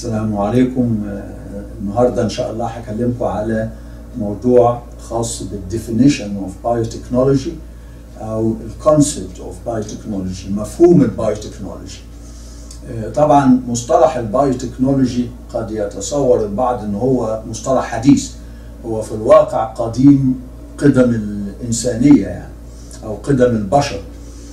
السلام عليكم آه، النهارده ان شاء الله هكلمكم على موضوع خاص بالديفينيشن اوف بايوتكنولوجي او الكونسبت اوف بايوتكنولوجي مفهوم البايوتكنولوجي آه، طبعا مصطلح البايوتكنولوجي قد يتصور البعض ان هو مصطلح حديث هو في الواقع قديم قدم الانسانيه يعني او قدم البشر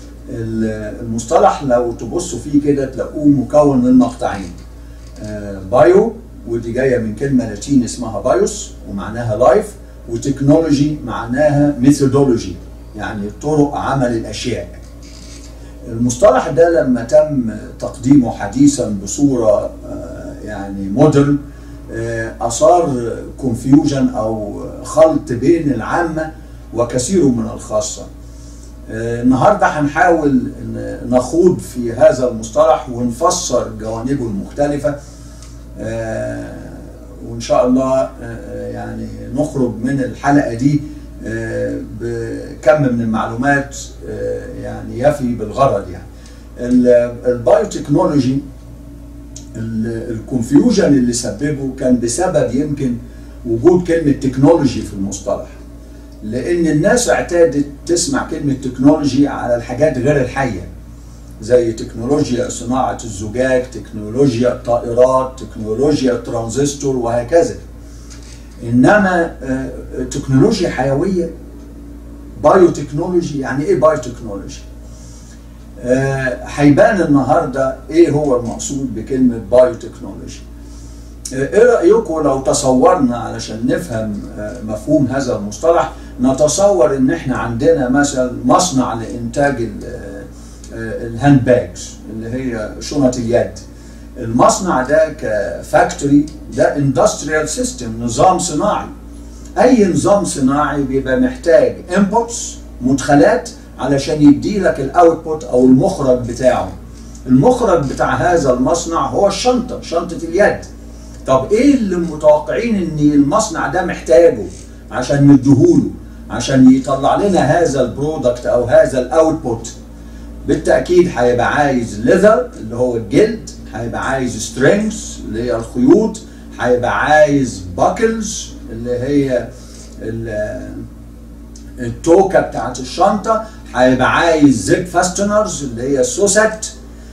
المصطلح لو تبصوا فيه كده تلاقوه مكون من مقطعين آه، بايو ودي جايه من كلمه لاتين اسمها بايوس ومعناها لايف وتكنولوجي معناها ميثودولوجي يعني طرق عمل الاشياء المصطلح ده لما تم تقديمه حديثا بصوره آه، يعني مودرن آه، اثار كونفيوجن او خلط بين العامه وكثير من الخاصه آه، النهارده هنحاول ن- نخوض في هذا المصطلح ونفسر جوانبه المختلفه آه، وان شاء الله آه، يعني نخرج من الحلقه دي آه، بكم من المعلومات آه، يعني يفي بالغرض يعني ال- البايوتكنولوجي ال- الكونفيوجن اللي سببه كان بسبب يمكن وجود كلمه تكنولوجي في المصطلح لان الناس اعتادت تسمع كلمه تكنولوجي على الحاجات غير الحيه زي تكنولوجيا صناعه الزجاج تكنولوجيا الطائرات تكنولوجيا الترانزستور وهكذا انما آه، تكنولوجيا حيويه بايو تكنولوجي يعني ايه بايو تكنولوجي آه، هيبان النهارده ايه هو المقصود بكلمه بايو تكنولوجي ايه رايكم لو تصورنا علشان نفهم آه، مفهوم هذا المصطلح نتصور ان احنا عندنا مثلا مصنع لانتاج ال- آه، آه، الهاند باجز اللي هي شنط اليد المصنع ده كفاكتوري ده اندستريال سيستم نظام صناعي اي نظام صناعي بيبقى محتاج انبوتس مدخلات علشان يدي لك الاوتبوت او المخرج بتاعه المخرج بتاع هذا المصنع هو الشنطه شنطه اليد طب ايه اللي متوقعين ان المصنع ده محتاجه عشان نديهوله عشان يطلع لنا هذا البرودكت او هذا الاوتبوت بالتاكيد هيبقى عايز ليذر اللي هو الجلد هيبقى عايز سترينجز اللي هي الخيوط هيبقى عايز باكلز اللي هي ال- التوكه بتاعت الشنطه هيبقى عايز زيب فاستنرز اللي هي السوست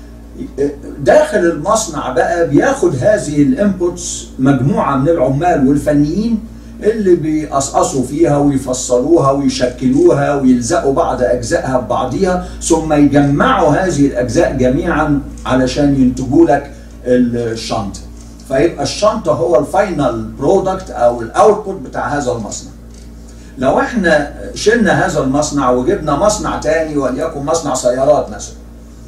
داخل المصنع بقى بياخد هذه الانبوتس مجموعه من العمال والفنيين اللي بيقصقصوا فيها ويفصلوها ويشكلوها ويلزقوا بعض اجزائها ببعضيها ثم يجمعوا هذه الاجزاء جميعا علشان ينتجوا لك الشنطه فيبقى الشنطه هو الفاينل برودكت او الاوتبوت بتاع هذا المصنع لو احنا شلنا هذا المصنع وجبنا مصنع تاني وليكن مصنع سيارات مثلا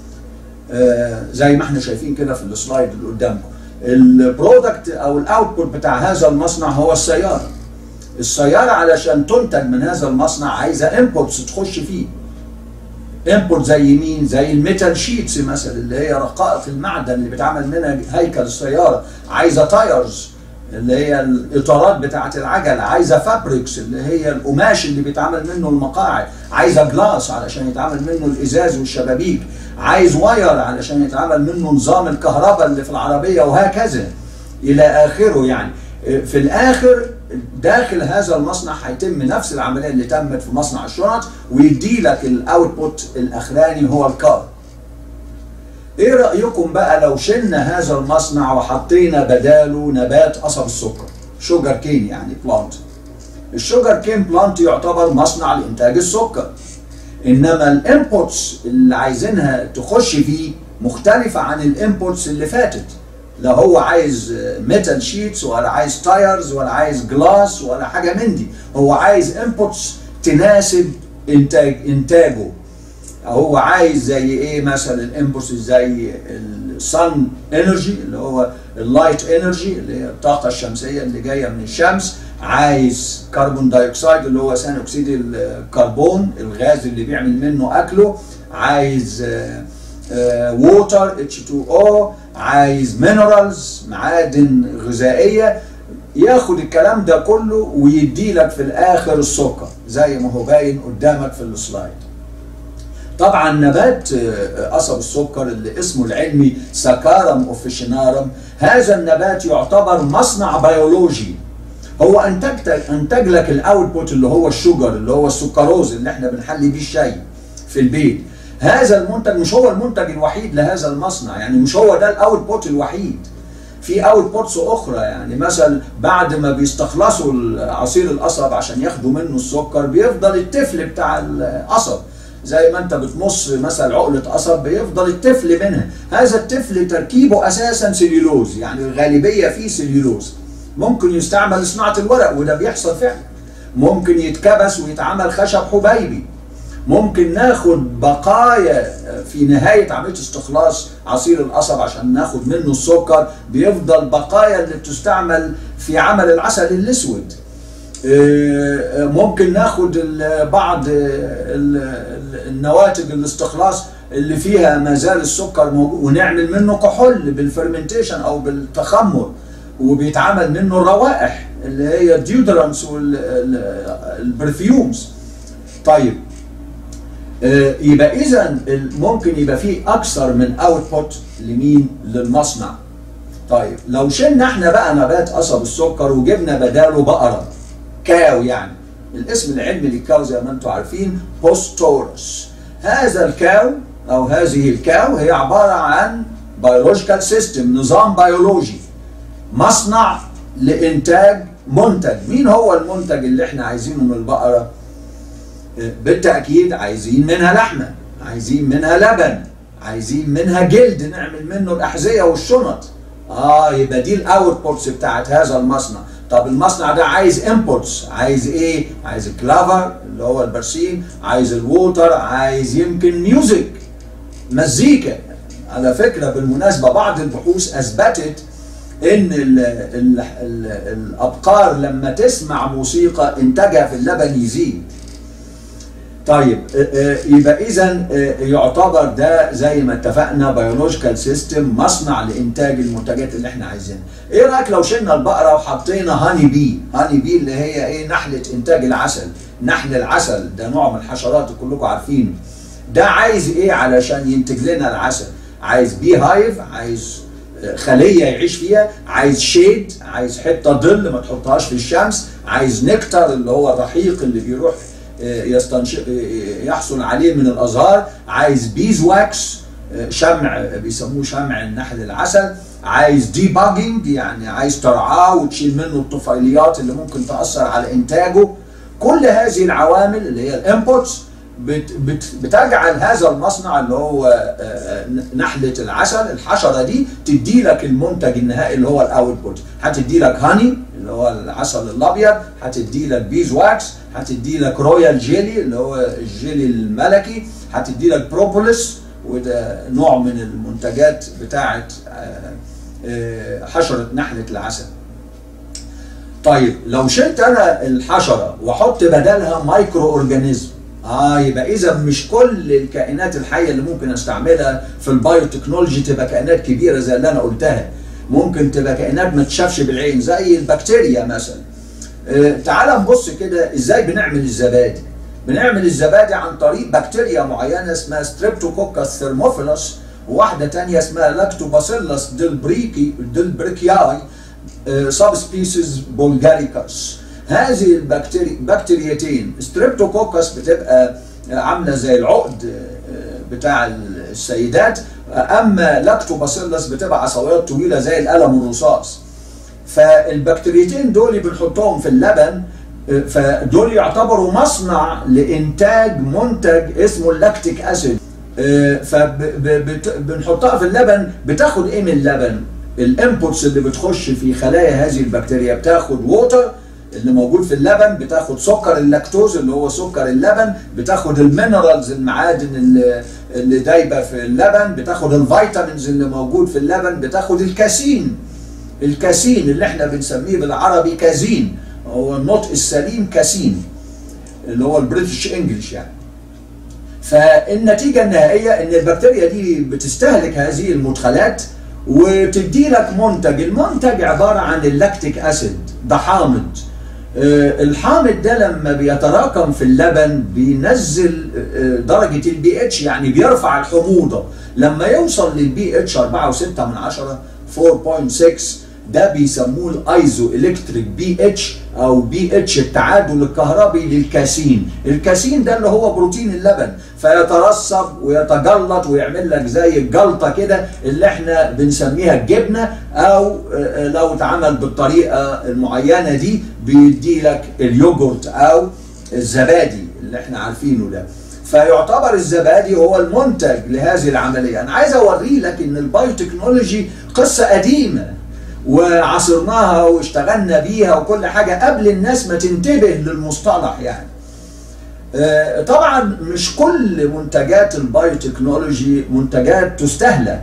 آه، زي ما احنا شايفين كده في السلايد اللي قدامكم البرودكت او الاوتبوت بتاع هذا المصنع هو السياره السياره علشان تنتج من هذا المصنع عايزه انبوتس تخش فيه انبوت زي مين زي الميتال شيتس مثلا اللي هي رقائق المعدن اللي بيتعمل منها هيكل السياره عايزه تايرز اللي هي الاطارات بتاعه العجل عايزه فابريكس اللي هي القماش اللي بيتعمل منه المقاعد عايزه جلاس علشان يتعمل منه الازاز والشبابيك عايز واير علشان يتعمل منه نظام الكهرباء اللي في العربيه وهكذا الى اخره يعني في الاخر داخل هذا المصنع هيتم نفس العمليه اللي تمت في مصنع الشنط ويدي لك الاوتبوت الاخراني هو الكار ايه رايكم بقى لو شلنا هذا المصنع وحطينا بداله نبات قصب السكر شوجر كين يعني بلانت الشوجر كين بلانت يعتبر مصنع لانتاج السكر انما الانبوتس اللي عايزينها تخش فيه مختلفه عن الانبوتس اللي فاتت لا هو عايز ميتال شيتس ولا عايز تايرز ولا عايز جلاس ولا حاجه من دي هو عايز انبوتس تناسب انتاج انتاجه هو عايز زي ايه مثلا الانبوتس زي الصن انرجي اللي هو اللايت انرجي اللي هي الطاقه الشمسيه اللي جايه من الشمس عايز كربون دايوكسيد اللي هو ثاني اكسيد الكربون الغاز اللي بيعمل منه اكله عايز ووتر H2O عايز مينرالز معادن غذائيه ياخد الكلام ده كله ويدي لك في الاخر السكر زي ما هو باين قدامك في السلايد طبعا نبات آه، قصب السكر اللي اسمه العلمي ساكارم اوفيشنارم هذا النبات يعتبر مصنع بيولوجي هو انتج انتج لك الاوتبوت اللي هو الشجر اللي هو السكروز اللي احنا بنحلي بيه الشاي في البيت هذا المنتج مش هو المنتج الوحيد لهذا المصنع يعني مش هو ده الاوتبوت الوحيد في اوتبوتس اخرى يعني مثلا بعد ما بيستخلصوا عصير القصب عشان ياخدوا منه السكر بيفضل التفل بتاع القصب زي ما انت بتمص مثلا عقله قصب بيفضل التفل منها هذا التفل تركيبه اساسا سليولوز يعني الغالبيه فيه سليولوز ممكن يستعمل لصناعه الورق وده بيحصل فعلا ممكن يتكبس ويتعمل خشب حبيبي ممكن ناخد بقايا في نهاية عملية استخلاص عصير القصب عشان ناخد منه السكر بيفضل بقايا اللي بتستعمل في عمل العسل الأسود آه، ممكن ناخد ال- بعض ال- ال- النواتج الاستخلاص اللي فيها ما زال السكر موجود ونعمل منه كحول بالفرمنتيشن او بالتخمر وبيتعمل منه الروائح اللي هي الديودرانس والبرفيومز طيب آه، يبقى اذا ممكن يبقى فيه اكثر من اوتبوت لمين للمصنع طيب لو شلنا احنا بقى نبات قصب السكر وجبنا بداله بقره كاو يعني الاسم العلمي للكاو زي ما انتم عارفين بوستورس هذا الكاو او هذه الكاو هي عباره عن بيولوجيكال سيستم نظام بيولوجي مصنع لانتاج منتج مين هو المنتج اللي احنا عايزينه من البقره بالتأكيد عايزين منها لحمة عايزين منها لبن عايزين منها جلد نعمل منه الأحذية والشنط اه يبقى دي الاوتبوتس بتاعت هذا المصنع طب المصنع ده عايز انبوتس عايز ايه عايز الكلافر اللي هو البرسيم عايز الووتر عايز يمكن ميوزك مزيكا على فكرة بالمناسبة بعض البحوث أثبتت إن ال ال ال الأبقار لما تسمع موسيقى إنتاجها في اللبن يزيد طيب آه، آه، يبقى اذا يعتبر ده زي ما اتفقنا بيولوجيكال سيستم مصنع لانتاج المنتجات اللي احنا عايزينها ايه رايك لو شلنا البقره وحطينا هاني بي هاني بي اللي هي ايه نحله انتاج العسل نحل العسل ده نوع من الحشرات كلكم عارفينه ده عايز ايه علشان ينتج لنا العسل عايز بي هايف عايز آه، خليه يعيش فيها عايز شيد عايز حته ظل ما تحطهاش في الشمس عايز نكتر اللي هو الرحيق اللي بيروح يستنش... يحصل عليه من الازهار عايز بيز واكس شمع بيسموه شمع النحل العسل عايز دي باجنج يعني عايز ترعاه وتشيل منه الطفيليات اللي ممكن تاثر على انتاجه كل هذه العوامل اللي هي الانبوتس بت بت بتجعل هذا المصنع اللي هو آه، نحله العسل الحشره دي تدي لك المنتج النهائي اللي هو الاوتبوت هتدي لك هاني اللي هو العسل الابيض هتدي لك بيز واكس هتدي لك رويال جيلي اللي هو الجيلي الملكي هتدي لك بروبوليس وده نوع من المنتجات بتاعه آه، آه، حشره نحله العسل طيب لو شلت انا الحشره واحط بدلها مايكرو اورجانيزم اه يبقى اذا مش كل الكائنات الحيه اللي ممكن استعملها في البايوتكنولوجي تبقى كائنات كبيره زي اللي انا قلتها ممكن تبقى كائنات ما تشافش بالعين زي البكتيريا مثلا آه تعال نبص كده ازاي بنعمل الزبادي بنعمل الزبادي عن طريق بكتيريا معينه اسمها ستريبتوكوكس ثيرموفيلوس وواحده تانية اسمها لاكتوباسيلس ديلبريكي ديلبريكياي سب سبيسيز بولجاريكاس هذه البكتيري بكتيريتين ستريبتوكوكس بتبقى عامله زي العقد آه، بتاع السيدات اما لاكتوباسيلس بتبقى عصويات طويله زي القلم الرصاص فالبكتيريتين دول بنحطهم في اللبن آه، فدول يعتبروا مصنع لانتاج منتج اسمه اللاكتيك اسيد فبنحطها في اللبن بتاخد ايه من اللبن الانبوتس اللي بتخش في خلايا هذه البكتيريا بتاخد ووتر اللي موجود في اللبن بتاخد سكر اللاكتوز اللي هو سكر اللبن بتاخد المينرالز المعادن اللي, اللي دايبه في اللبن بتاخد الفيتامينز اللي موجود في اللبن بتاخد الكاسين الكاسين اللي احنا بنسميه بالعربي كازين هو النطق السليم كاسين اللي هو البريتش انجلش يعني فالنتيجه النهائيه ان البكتيريا دي بتستهلك هذه المدخلات وتدي لك منتج المنتج عباره عن اللاكتيك اسيد ده حامض آه، الحامض ده لما بيتراكم في اللبن بينزل آه، درجة البي اتش يعني بيرفع الحموضة لما يوصل للبي اتش 4.6 من 10 4.6 ده بيسموه الايزو الكتريك بي اتش او بي اتش التعادل الكهربي للكاسين الكاسين ده اللي هو بروتين اللبن فيترسب ويتجلط ويعمل لك زي الجلطه كده اللي احنا بنسميها الجبنه او آه، لو اتعمل بالطريقه المعينه دي بيدي لك اليوجورت او الزبادي اللي احنا عارفينه ده فيعتبر الزبادي هو المنتج لهذه العمليه انا عايز اوري لك ان البايوتكنولوجي قصه قديمه وعصرناها واشتغلنا بيها وكل حاجه قبل الناس ما تنتبه للمصطلح يعني آه، طبعا مش كل منتجات البايوتكنولوجي منتجات تستهلك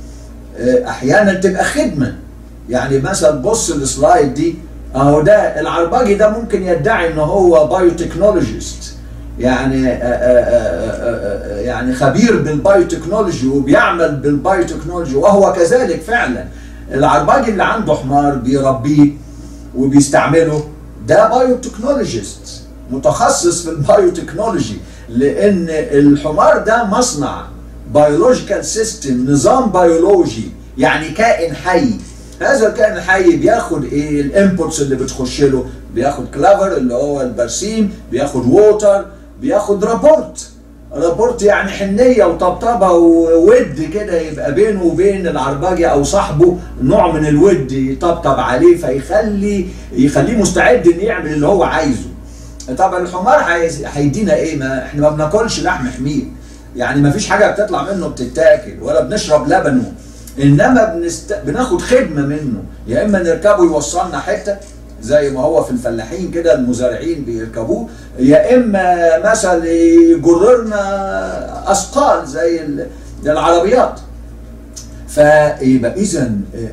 آه، احيانا تبقى خدمه يعني مثلا بص السلايد دي اهو ده العرباجي ده ممكن يدعي ان هو بايوتكنولوجيست يعني آه، آه، آه، آه، آه، يعني خبير بالبايوتكنولوجي وبيعمل بالبايوتكنولوجي وهو كذلك فعلا العرباجي اللي عنده حمار بيربيه وبيستعمله ده بايوتكنولوجيست متخصص في البايوتكنولوجي لان الحمار ده مصنع بيولوجيكال سيستم نظام بيولوجي يعني كائن حي هذا الكائن الحي بياخد ايه الانبوتس اللي بتخش له بياخد كلافر اللي هو البرسيم بياخد ووتر بياخد رابورت رابورت يعني حنيه وطبطبه وود كده يبقى بينه وبين العرباجي او صاحبه نوع من الود يطبطب عليه فيخلي يخليه مستعد انه يعمل اللي هو عايزه طبعا الحمار هيز- هيدينا ايه ما احنا ما بناكلش لحم حمير يعني ما فيش حاجه بتطلع منه بتتاكل ولا بنشرب لبنه انما بنست... بناخد خدمه منه يا اما نركبه يوصلنا حته زي ما هو في الفلاحين كده المزارعين بيركبوه يا اما مثلا يجر لنا اثقال زي ال- العربيات فيبقى اذا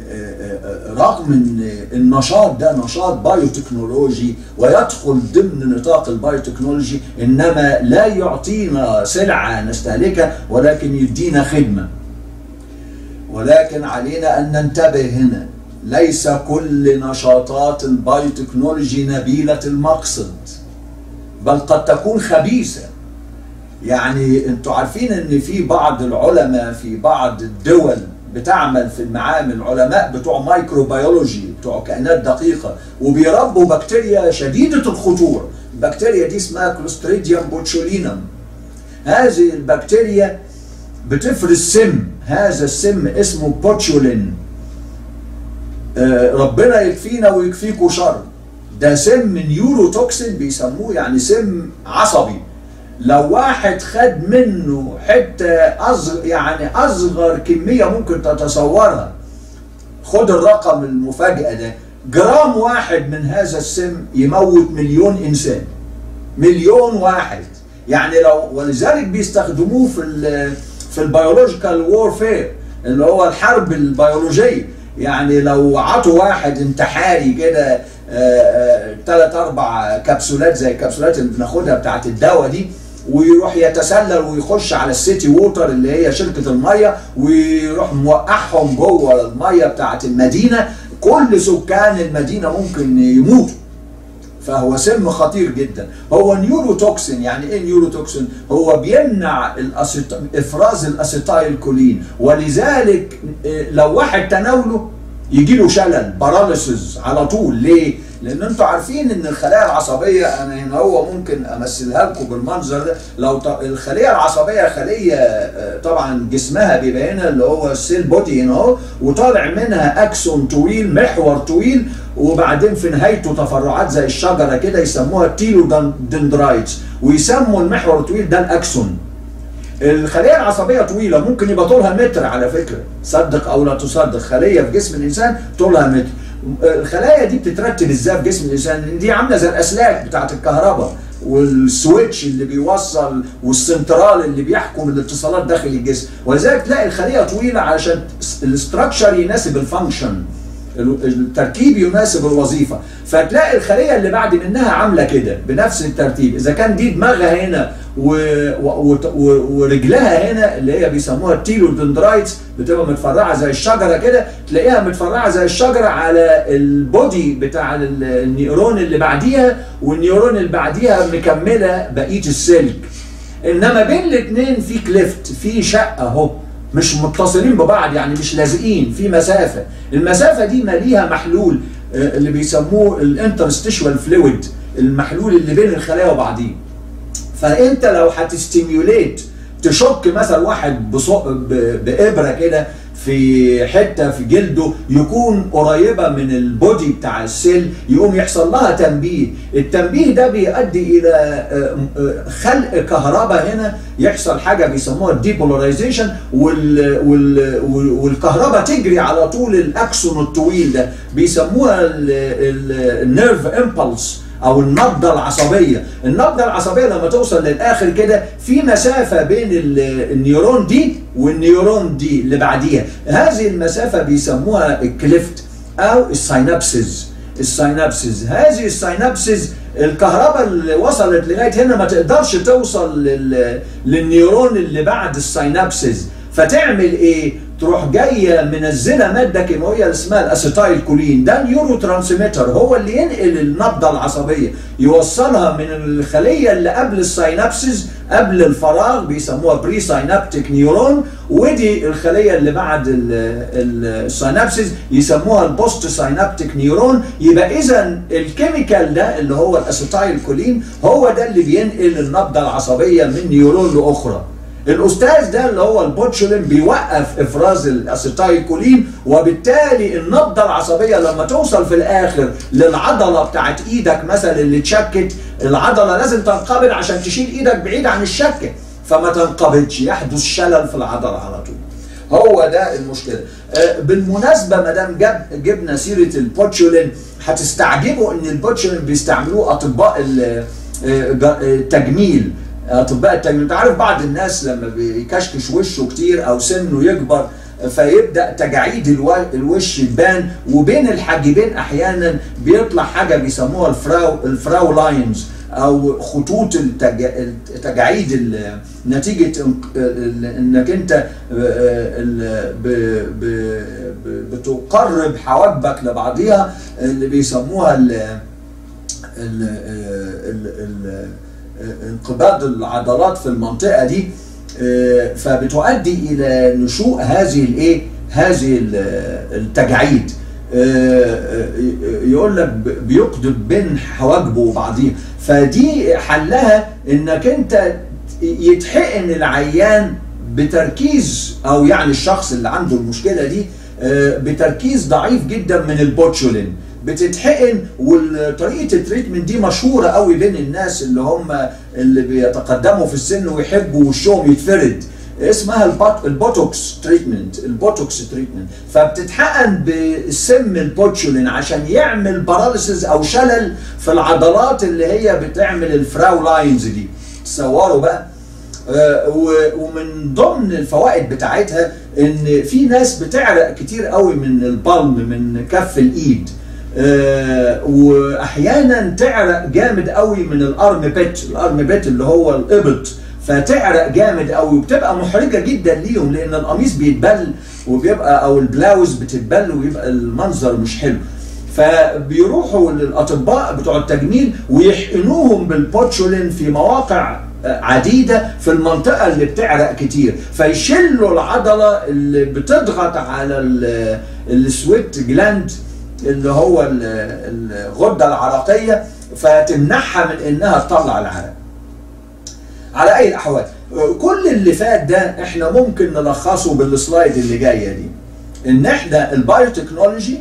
رغم ان النشاط ده نشاط بايوتكنولوجي ويدخل ضمن نطاق البايوتكنولوجي انما لا يعطينا سلعه نستهلكها ولكن يدينا خدمه ولكن علينا ان ننتبه هنا ليس كل نشاطات البايوتكنولوجي نبيله المقصد بل قد تكون خبيثه يعني انتوا عارفين ان في بعض العلماء في بعض الدول بتعمل في المعامل علماء بتوع مايكروبيولوجي بتوع كائنات دقيقة وبيربوا بكتيريا شديدة الخطورة البكتيريا دي اسمها كلوستريديوم بوتشولينم هذه البكتيريا بتفرز سم هذا السم اسمه بوتشولين آه، ربنا يكفينا ويكفيكوا شر ده سم نيوروتوكسين بيسموه يعني سم عصبي لو واحد خد منه حتة أصغر يعني أصغر كمية ممكن تتصورها خد الرقم المفاجأة ده جرام واحد من هذا السم يموت مليون إنسان مليون واحد يعني لو ولذلك بيستخدموه في ال في البيولوجيكال وورفير اللي هو الحرب البيولوجيه يعني لو عطوا واحد انتحاري كده ثلاث اربع كبسولات زي الكبسولات اللي بناخدها بتاعت الدواء دي ويروح يتسلل ويخش على السيتي ووتر اللي هي شركه الميه ويروح موقعهم جوه الميه بتاعت المدينه كل سكان المدينه ممكن يموتوا فهو سم خطير جدا هو نيوروتوكسين يعني ايه نيوروتوكسين هو بيمنع الأسيط... افراز الاسيتايل كولين ولذلك إيه، لو واحد تناوله يجي له شلل باراليسيس على طول ليه لان انتوا عارفين ان الخلايا العصبيه انا هنا هو ممكن امثلها لكم بالمنظر ده لو ط... الخليه العصبيه خليه آه، طبعا جسمها بيبقى هنا اللي هو السيل بودي هنا اهو وطالع منها اكسون طويل محور طويل وبعدين في نهايته تفرعات زي الشجره كده يسموها تيلو دندرايتس ويسموا المحور الطويل ده الاكسون الخليه العصبيه طويله ممكن يبقى طولها متر على فكره صدق او لا تصدق خليه في جسم الانسان طولها متر الخلايا دي بتترتب ازاي في جسم الانسان دي عامله زي الاسلاك بتاعه الكهرباء والسويتش اللي بيوصل والسنترال اللي بيحكم الاتصالات داخل الجسم ولذلك تلاقي الخليه طويله علشان الاستراكشر يناسب الفانكشن التركيب يناسب الوظيفه فتلاقي الخليه اللي بعد منها عامله كده بنفس الترتيب اذا كان دي دماغها هنا و... و... و... ورجلها هنا اللي هي بيسموها التيلودندرايتس بتبقى متفرعه زي الشجره كده تلاقيها متفرعه زي الشجره على البودي بتاع النيورون اللي بعديها والنيورون اللي بعديها مكمله بقيه السلك انما بين الاثنين في كليفت في شقه اهو مش متصلين ببعض يعني مش لازقين في مسافه المسافه دي ماليها محلول اللي بيسموه الانترستيشوال فلويد المحلول اللي بين الخلايا وبعضيه فانت لو هتستيميوليت تشك مثلا واحد بابره كده في حته في جلده يكون قريبه من البودي بتاع السيل يقوم يحصل لها تنبيه التنبيه ده بيؤدي الى خلق كهرباء هنا يحصل حاجه بيسموها الديبولاريزيشن وال وال والكهرباء تجري على طول الاكسون الطويل ده بيسموها النيرف امبلس او النبضه العصبيه النبضه العصبيه لما توصل للاخر كده في مسافه بين النيورون دي والنيورون دي اللي بعديها هذه المسافه بيسموها الكليفت او الساينابسز الساينابسز هذه الساينابسز الكهرباء اللي وصلت لغايه هنا ما تقدرش توصل لل... للنيورون اللي بعد الساينابسز فتعمل ايه تروح جايه منزله ماده كيماويه اسمها الاسيتايل كولين ده نيورو ترانسميتر هو اللي ينقل النبضه العصبيه يوصلها من الخليه اللي قبل الساينابسز قبل الفراغ بيسموها بري ساينابتيك نيورون ودي الخليه اللي بعد الساينابسز يسموها البوست ساينابتيك نيورون يبقى اذا الكيميكال ده اللي هو الاسيتايل كولين هو ده اللي بينقل النبضه العصبيه من نيورون لاخرى الاستاذ ده اللي هو البوتشولين بيوقف افراز الاسيتايل كولين وبالتالي النبضه العصبيه لما توصل في الاخر للعضله بتاعت ايدك مثلا اللي اتشكت العضله لازم تنقبض عشان تشيل ايدك بعيد عن الشكه فما تنقبضش يحدث شلل في العضله على طول هو ده المشكله آه بالمناسبه ما دام جب جبنا سيره البوتشولين هتستعجبوا ان البوتشولين بيستعملوه اطباء التجميل اطباء التجميل انت عارف بعض الناس لما بيكشكش وشه كتير او سنه يكبر فيبدا تجاعيد الو... الوش يبان وبين الحاجبين احيانا بيطلع حاجه بيسموها الفراو الفراو لاينز او خطوط التج... التجاعيد ال... نتيجه انك انت ب... ب... بتقرب حواجبك لبعضها اللي بيسموها ال... ال... ال... ال... انقباض العضلات في المنطقه دي فبتؤدي الى نشوء هذه الايه هذه التجاعيد يقول لك بيقضب بين حواجبه وبعضيها فدي حلها انك انت يتحقن العيان بتركيز او يعني الشخص اللي عنده المشكله دي بتركيز ضعيف جدا من البوتشولين بتتحقن وطريقه التريتمنت دي مشهوره قوي بين الناس اللي هم اللي بيتقدموا في السن ويحبوا وشهم يتفرد اسمها البوت البوتوكس تريتمنت البوتوكس تريتمنت فبتتحقن بسم البوتشولين عشان يعمل باراليسيس او شلل في العضلات اللي هي بتعمل الفراو لاينز دي تصوروا بقى آه ومن ضمن الفوائد بتاعتها ان في ناس بتعرق كتير قوي من البالم من كف الايد آه واحيانا تعرق جامد قوي من الارم بيت الارم بيت اللي هو الابط فتعرق جامد قوي وبتبقى محرجه جدا ليهم لان القميص بيتبل وبيبقى او البلاوز بتتبل ويبقى المنظر مش حلو فبيروحوا للاطباء بتوع التجميل ويحقنوهم بالبوتشولين في مواقع عديدة في المنطقة اللي بتعرق كتير فيشلوا العضلة اللي بتضغط على السويت جلاند اللي هو الغدة العرقية فتمنعها من انها تطلع العرق على اي الاحوال كل اللي فات ده احنا ممكن نلخصه بالسلايد اللي جايه دي ان احنا البايوتكنولوجي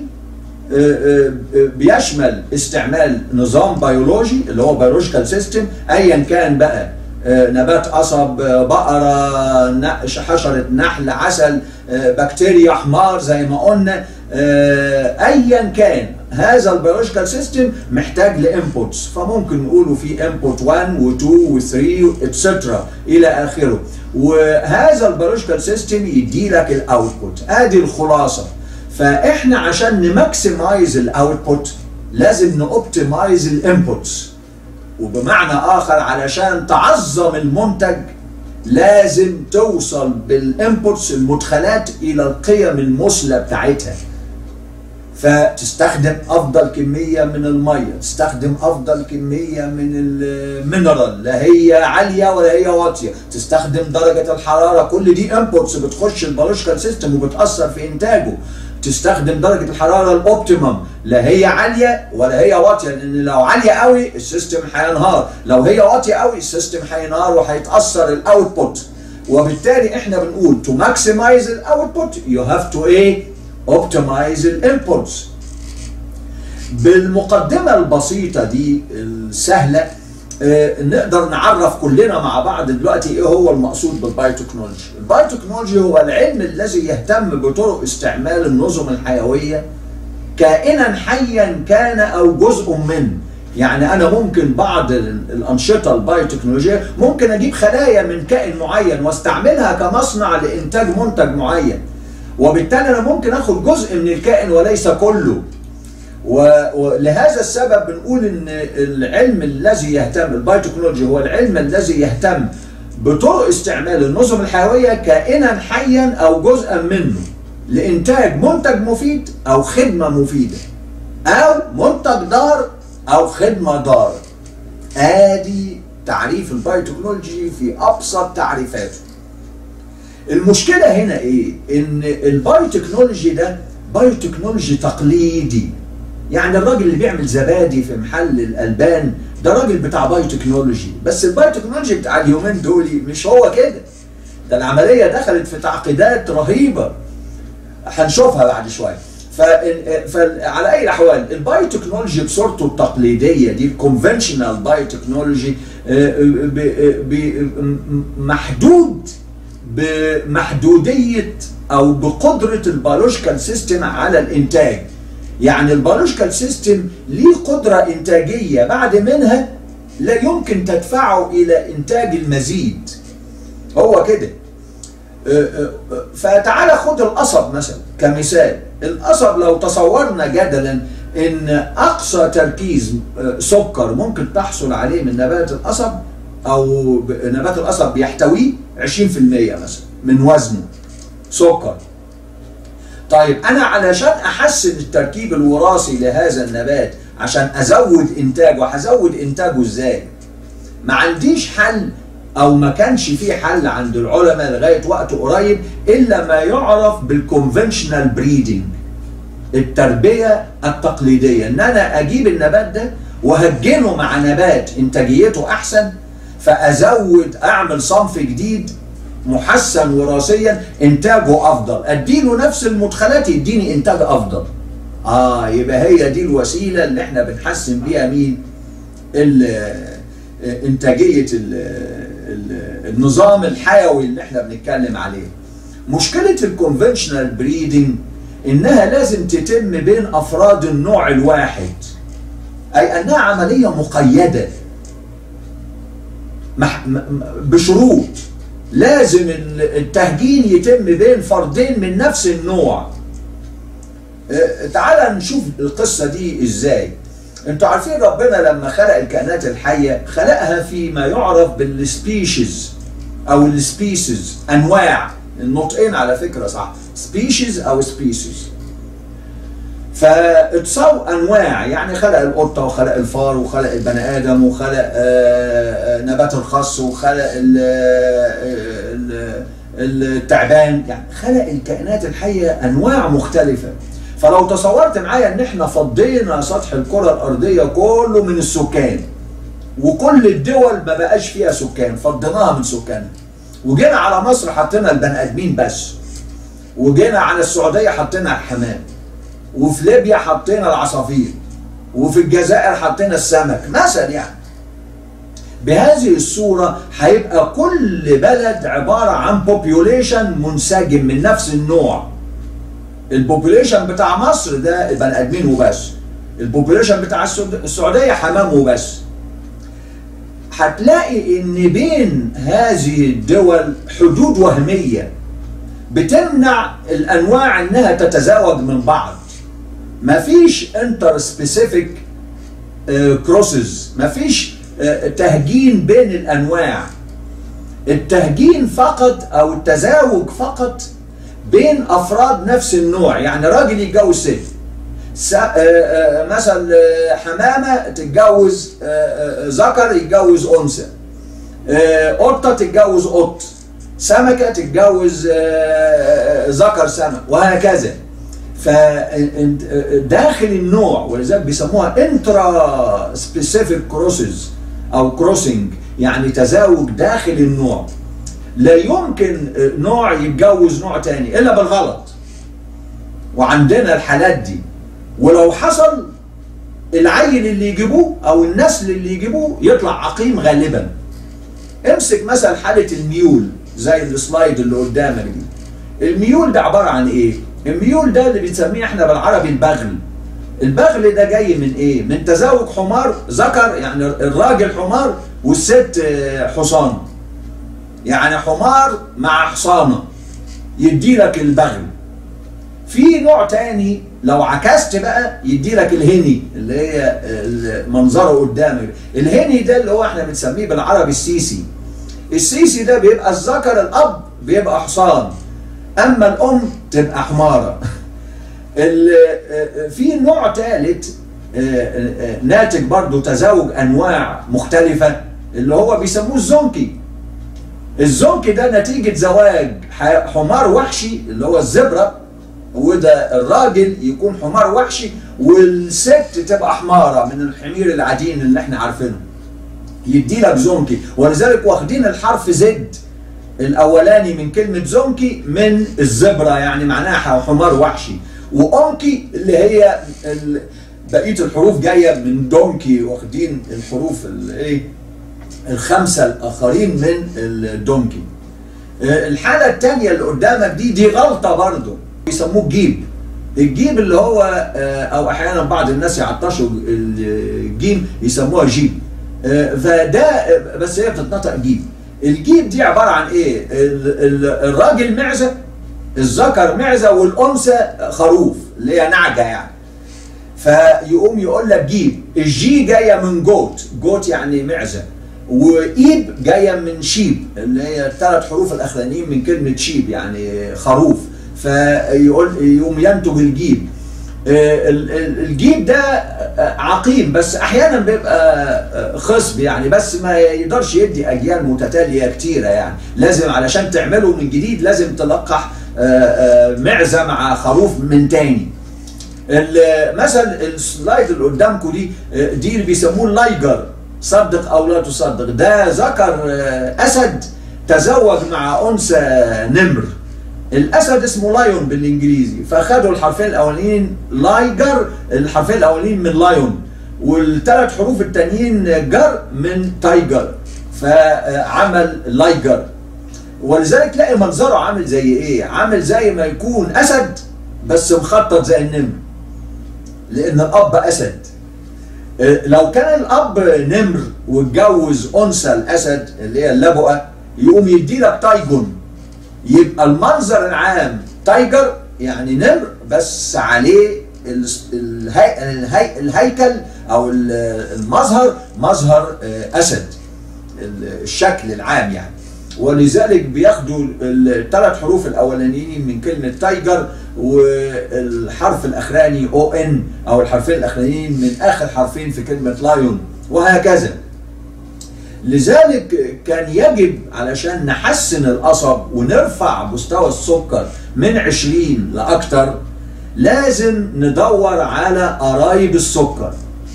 بيشمل استعمال نظام بيولوجي اللي هو بيولوجيكال سيستم ايا كان بقى نبات قصب بقرة حشرة نحل عسل بكتيريا حمار زي ما قلنا ايا كان هذا البيولوجيكال سيستم محتاج لانبوتس فممكن نقوله في انبوت 1 و2 و3 اتسترا الى اخره وهذا البيولوجيكال سيستم يدي لك الاوتبوت ادي الخلاصه فاحنا عشان نماكسمايز الاوتبوت لازم نوبتمايز الانبوتس وبمعنى اخر علشان تعظم المنتج لازم توصل بالانبوتس المدخلات الى القيم المثلى بتاعتها فتستخدم افضل كميه من الميه تستخدم افضل كميه من المينرال لا هي عاليه ولا هي واطيه تستخدم درجه الحراره كل دي انبوتس بتخش البيولوجيكال سيستم وبتاثر في انتاجه تستخدم درجه الحراره الاوبتيمم لا هي عاليه ولا هي واطيه لان لو عاليه قوي السيستم هينهار لو هي واطيه قوي السيستم هينهار وهيتاثر الاوتبوت وبالتالي احنا بنقول to maximize الاوتبوت you have to ايه optimize الانبوتس بالمقدمه البسيطه دي السهله آه، نقدر نعرف كلنا مع بعض دلوقتي ايه هو المقصود بالبايوتكنولوجي البايوتكنولوجي هو العلم الذي يهتم بطرق استعمال النظم الحيويه كائنا حيا كان او جزء منه يعني انا ممكن بعض ال- الانشطه البايوتكنولوجيه ممكن اجيب خلايا من كائن معين واستعملها كمصنع لانتاج منتج معين وبالتالي انا ممكن اخد جزء من الكائن وليس كله و- ولهذا السبب بنقول ان العلم الذي يهتم البايوتكنولوجي هو العلم الذي يهتم بطرق استعمال النظم الحيويه كائنا حيا او جزءا منه لانتاج منتج مفيد او خدمه مفيده او منتج ضار او خدمه ضاره ادي تعريف البايوتكنولوجي في ابسط تعريفاته المشكله هنا ايه ان البايوتكنولوجي ده بايوتكنولوجي تقليدي يعني الراجل اللي بيعمل زبادي في محل الالبان ده راجل بتاع بايوتكنولوجي بس البايوتكنولوجي بتاع اليومين دول مش هو كده ده العمليه دخلت في تعقيدات رهيبه هنشوفها بعد شويه فإن- فعلى اي الاحوال البايوتكنولوجي بصورته التقليديه دي الكونفنشنال بايوتكنولوجي محدود بمحدوديه او بقدره البيولوجيكال سيستم على الانتاج يعني البيولوجيكال سيستم ليه قدره انتاجيه بعد منها لا يمكن تدفعه الى انتاج المزيد هو كده فتعالى خد القصب مثلا كمثال القصب لو تصورنا جدلا ان اقصى تركيز سكر ممكن تحصل عليه من نبات القصب او نبات القصب بيحتويه 20% مثلا من وزنه سكر طيب انا علشان احسن التركيب الوراثي لهذا النبات عشان ازود انتاجه هزود انتاجه ازاي ما عنديش حل او ما كانش في حل عند العلماء لغايه وقت قريب الا ما يعرف بالكونفنشنال بريدنج التربيه التقليديه ان انا اجيب النبات ده وهجنه مع نبات انتاجيته احسن فازود اعمل صنف جديد محسن وراثيا انتاجه افضل اديله نفس المدخلات يديني انتاج افضل اه يبقى هي دي الوسيله اللي احنا بنحسن بيها مين انتاجيه النظام الحيوي اللي احنا بنتكلم عليه مشكله الكونفنشنال بريدنج انها لازم تتم بين افراد النوع الواحد اي انها عمليه مقيده بشروط لازم التهجين يتم بين فردين من نفس النوع تعال نشوف القصة دي ازاي انتوا عارفين ربنا لما خلق الكائنات الحية خلقها في ما يعرف بالسبيشيز او السبيسيز انواع النطقين على فكرة صح سبيشيز او سبيسيز فاتصو انواع يعني خلق القطه وخلق الفار وخلق البني ادم وخلق نبات الخس وخلق التعبان يعني خلق الكائنات الحيه انواع مختلفه فلو تصورت معايا ان احنا فضينا سطح الكره الارضيه كله من السكان وكل الدول ما بقاش فيها سكان فضيناها من سكانها وجينا على مصر حطينا البني ادمين بس وجينا على السعوديه حطينا الحمام وفي ليبيا حطينا العصافير وفي الجزائر حطينا السمك مثلا يعني بهذه الصورة هيبقى كل بلد عبارة عن بوبيوليشن منسجم من نفس النوع البوبيوليشن بتاع مصر ده بني ادمين وبس البوبيوليشن بتاع السعودية حمام وبس هتلاقي ان بين هذه الدول حدود وهمية بتمنع الانواع انها تتزاوج من بعض مفيش انتر سبيسيفيك كروسز مفيش آه، تهجين بين الانواع التهجين فقط او التزاوج فقط بين افراد نفس النوع يعني راجل يتجوز ست س- آه، آه، مثلا آه، حمامه تتجوز آه، آه، ذكر يتجوز انثى آه، قطه تتجوز قط سمكه تتجوز آه، آه، ذكر سمك وهكذا فداخل النوع ولذلك بيسموها انترا سبيسيفيك كروسز او كروسنج يعني تزاوج داخل النوع لا يمكن آه، نوع يتجوز نوع تاني الا بالغلط وعندنا الحالات دي ولو حصل العيل اللي يجيبوه او النسل اللي يجيبوه يطلع عقيم غالبا امسك مثلا حالة الميول زي السلايد اللي قدامك دي الميول ده عبارة عن ايه الميول ده اللي بنسميه احنا بالعربي البغل البغل ده جاي من ايه من تزاوج حمار ذكر يعني الراجل حمار والست آه، حصان يعني حمار مع حصانة يدي لك البغل في نوع تاني لو عكست بقى يدي لك الهني اللي هي ال- منظره قدامك الهني ده اللي هو احنا بنسميه بالعربي السيسي السيسي ده بيبقى الذكر الاب بيبقى حصان اما الام تبقى حماره ال- في نوع ثالث ناتج برضو تزاوج انواع مختلفه اللي هو بيسموه الزنكي الزنكي ده نتيجه زواج ح- حمار وحشي اللي هو الزبره وده الراجل يكون حمار وحشي والست تبقى حماره من الحمير العدين اللي احنا عارفينه يدي لك زونكي ولذلك واخدين الحرف زد الاولاني من كلمه زونكي من الزبره يعني معناها حمار وحشي واونكي اللي هي ال- بقيه الحروف جايه من دونكي واخدين الحروف الايه الخمسه الاخرين من الدونكي آه، الحاله الثانيه اللي قدامك دي دي غلطه برضه بيسموه جيب الجيب اللي هو آه، او احيانا بعض الناس يعطشوا الجيم يسموها جيب آه، فده آه، بس هي بتتنطق جيب الجيب دي عباره عن ايه ال- ال- الراجل معزه الذكر معزه والانثى خروف اللي هي نعجه يعني فيقوم يقول لك جيب الجي جايه من جوت جوت يعني معزه وايب جايه من شيب اللي هي الثلاث حروف الاخرانيين من كلمه شيب يعني خروف فيقول يقوم ينتج الجيب آه، ال- ال- الجيب ده آه، عقيم بس احيانا بيبقى آه، خصب يعني بس ما يقدرش يدي اجيال متتاليه كتيره يعني لازم علشان تعمله من جديد لازم تلقح آه، آه، معزه مع خروف من تاني ال- مثلا السلايد اللي قدامكم دي آه، دي اللي بيسموه اللايجر صدق او لا تصدق ده ذكر آه، اسد تزوج مع انثى نمر الاسد اسمه لايون بالانجليزي فخدوا الحرفين الاولانيين لايجر الحرفين الاولانيين من لايون والثلاث حروف التانيين جر من تايجر فعمل لايجر ولذلك تلاقي منظره عامل زي ايه عامل زي ما يكون اسد بس مخطط زي النمر لان الاب اسد آه، لو كان الاب نمر واتجوز انثى الاسد اللي هي اللبؤه يقوم يدي لك تايجون يبقى المنظر العام تايجر يعني نمر بس عليه ال- الهي... الهي... الهيكل او ال- المظهر مظهر آه، اسد ال- الشكل العام يعني ولذلك بياخدوا الثلاث حروف الاولانيين من كلمه تايجر والحرف الاخراني او ان او الحرفين الاخرانيين من اخر حرفين في كلمه لايون وهكذا لذلك كان يجب علشان نحسن القصب ونرفع مستوى السكر من 20 لاكثر لازم ندور على قرايب السكر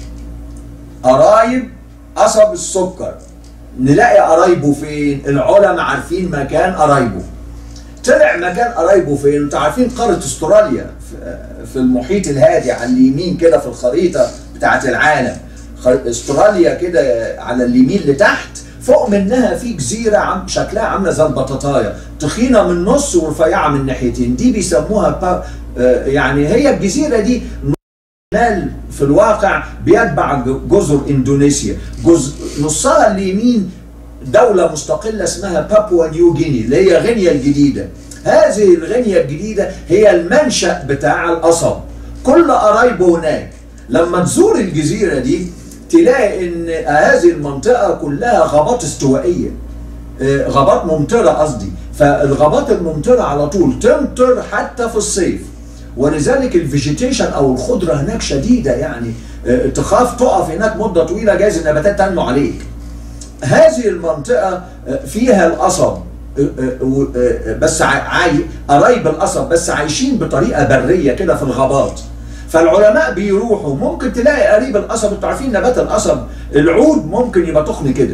قرايب قصب السكر نلاقي قرايبه فين العلماء عارفين مكان قرايبه طلع مكان قرايبه فين انتوا عارفين قاره استراليا في- في المحيط الهادي على اليمين كده في الخريطه بتاعت العالم خ- استراليا كده على اليمين لتحت فوق منها في جزيره عم شكلها عامله زي البطاطايه تخينه من النص ورفيعه من الناحيتين دي بيسموها با آه، يعني هي الجزيره دي شمال في الواقع بيتبع ج- جزر اندونيسيا جزء نصها اليمين دولة مستقلة اسمها بابوا نيو جيني اللي هي غينيا الجديدة هذه الغنية الجديدة هي المنشأ بتاع القصب كل قرايبه هناك لما تزور الجزيرة دي تلاقي ان هذه المنطقة كلها غابات استوائية آه، غابات ممطرة قصدي فالغابات الممطرة على طول تمطر حتى في الصيف ولذلك الفيجيتيشن او الخضرة هناك شديدة يعني آه، تخاف تقف هناك مدة طويلة جايز النباتات تنمو عليك هذه المنطقة آه، فيها القصب آه، آه، آه، بس عاي- عاي- قرايب القصب بس عايشين بطريقة برية كده في الغابات فالعلماء بيروحوا ممكن تلاقي قريب القصب انتوا عارفين نبات القصب العود ممكن يبقى تخن كده